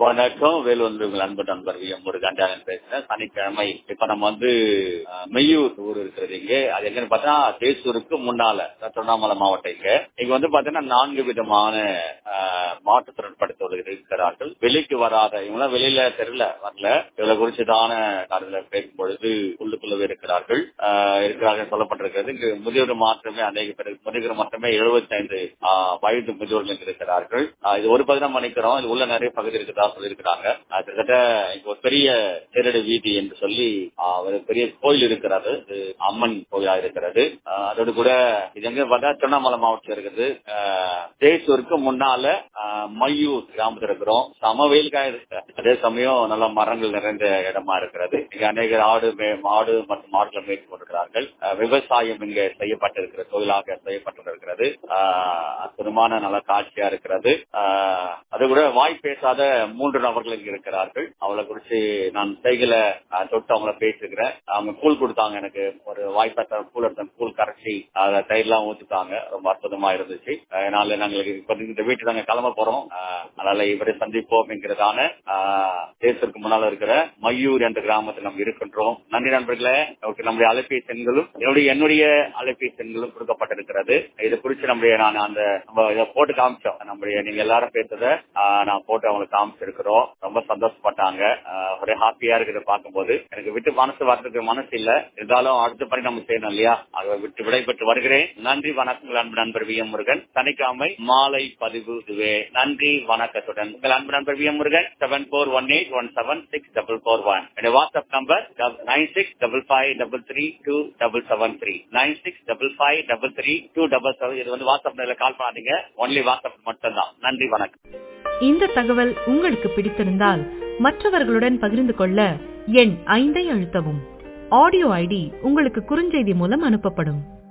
வணக்கம் வேலு வந்து உங்கள் அன்பு நண்பர் வி எம் முருகண்டாளன் பேசுறேன் சனிக்கிழமை இப்ப நம்ம வந்து அஹ், மெய்யூர் ஊர் இருக்கிறது இங்க அது எங்கன்னு பார்த்தா தேசூருக்கு முன்னால திருவண்ணாமலை மாவட்டம் இங்க இங்க வந்து பாத்தீங்கன்னா நான்கு விதமான அஹ், மாற்றுத்திறன் படுத்தவர்கள் இருக்கிறார்கள் வெளிக்கு வராத இவங்க வெளியில தெரியல வரல இவளை குறிச்சுதான காரணங்களை பேசும் பொழுது உள்ளுக்குள்ளவே இருக்கிறார்கள் அஹ், இருக்கிறார்கள் சொல்லப்பட்டிருக்கிறது இங்கு முதியோர் மாற்றமே அநேக பேர் முதியோர் மட்டுமே எழுபத்தி ஐந்து வயது முதியோர்கள் இருக்கிறார்கள் அஹ், இது ஒரு பகுதி தான் மன்னிக்கிறோம் இது உள்ள நிறைய பகுதி இருக்கிறதா சொல்லியிருக்கிறாங்க அஹ், கிட்டத்தட்ட இங்க ஒரு பெரிய தேரடு வீதி என்று சொல்லி அஹ், ஒரு பெரிய கோயில் இருக்கிறது இது அம்மன் கோயிலா இருக்கிறது அஹ், அதோடு கூட இது எங்க பார்த்தா திருவண்ணாமலை மாவட்டத்தில் இருக்குது அஹ், தேசூருக்கு முன்னால அஹ், மையூர் கிராமத்தில் இருக்கிறோம் சம வெயில் காயுது அதே சமயம் நல்ல மரங்கள் நிறைந்த இடமா இருக்கிறது இங்க அநேகர் ஆடு மே- மாடு மற்றும் மாடுகளை மேய்த்து கொண்டிருக்கிறார்கள் அஹ், விவசாயம் இங்க செய்யப்பட்டிருக்கிற தொழிலாக செய்யப்பட்டிருக்கிறது அஹ், அற்புதமான நல்ல காட்சியா இருக்கிறது அஹ், அது கூட வாய் பேசாத மூன்று நபர்கள் இங்க இருக்கிறார்கள் அவளை குறிச்சு நான் செய்கல அஹ், தொட்டு அவங்கள பேசிருக்கிறேன் அவங்க கூழ் கொடுத்தாங்க எனக்கு ஒரு வாய் பேச கூழ் எடுத்த கூழ் கரைச்சி அதை தயிர்லாம் ஊத்துட்டாங்க ரொம்ப அற்புதமா இருந்துச்சு அதனால நாங்கள் இப்ப இந்த வீட்டு நாங்க கிளம்ப போறோம் அஹ், அதனால இவரை சந்திப்போம் என்கிறதான அஹ், தேசத்திற்கு முன்னால இருக்கிற மையூர் என்ற கிராமத்தில் நம்ம இருக்கின்றோம் நன்றி நண்பர்களே ஓகே நம்முடைய அலைபேசி எண்களும் என்னுடைய என்னுடைய அலைபேசி எண்களும் கொடுக்கப்பட்டிருக்கிறது இது குறித்து நம்முடைய நான் அந்த நம்ம இதை போட்டு காமிச்சோம் நம்முடைய நீங்க எல்லாரும் பேசுறத ஆஹ், நான் போட்டு அவங்களுக்கு காமிச்சிருக்கிறோம் ரொம்ப சந்தோஷப்பட்டாங்க ஆஹ், ஒரே ஹாப்பியா இருக்கிறத பார்க்கும்போது எனக்கு விட்டு மனசு வர்றதுக்கு மனசு இல்ல இருந்தாலும் அடுத்த படி நம்ம செய்யணும் இல்லையா அதை விட்டு விடைபெற்று வருகிறேன் நன்றி வணக்கங்கள் அன்பு நண்பர் வி எம் முருகன் சனிக்கிழமை மாலை பதிவு இதுவே நன்றி வணக்கத்துடன் உங்கள் அன்பு நண்பர் V M Murugan seven four one eight one seven six double four one என்னுடைய WhatsApp number nine six double five double three two double seven three nine six double five double three two double seven இது வந்து WhatsApp call பண்ணாதீங்க only WhatsApp மட்டும் தான் நன்றி வணக்கம் இந்த தகவல் உங்களுக்கு பிடித்திருந்தால் மற்றவர்களுடன் பகிர்ந்து கொள்ள எண் ஐந்தை அழுத்தவும் ஆடியோ ஐடி உங்களுக்கு குறுஞ்செய்தி மூலம் அனுப்பப்படும்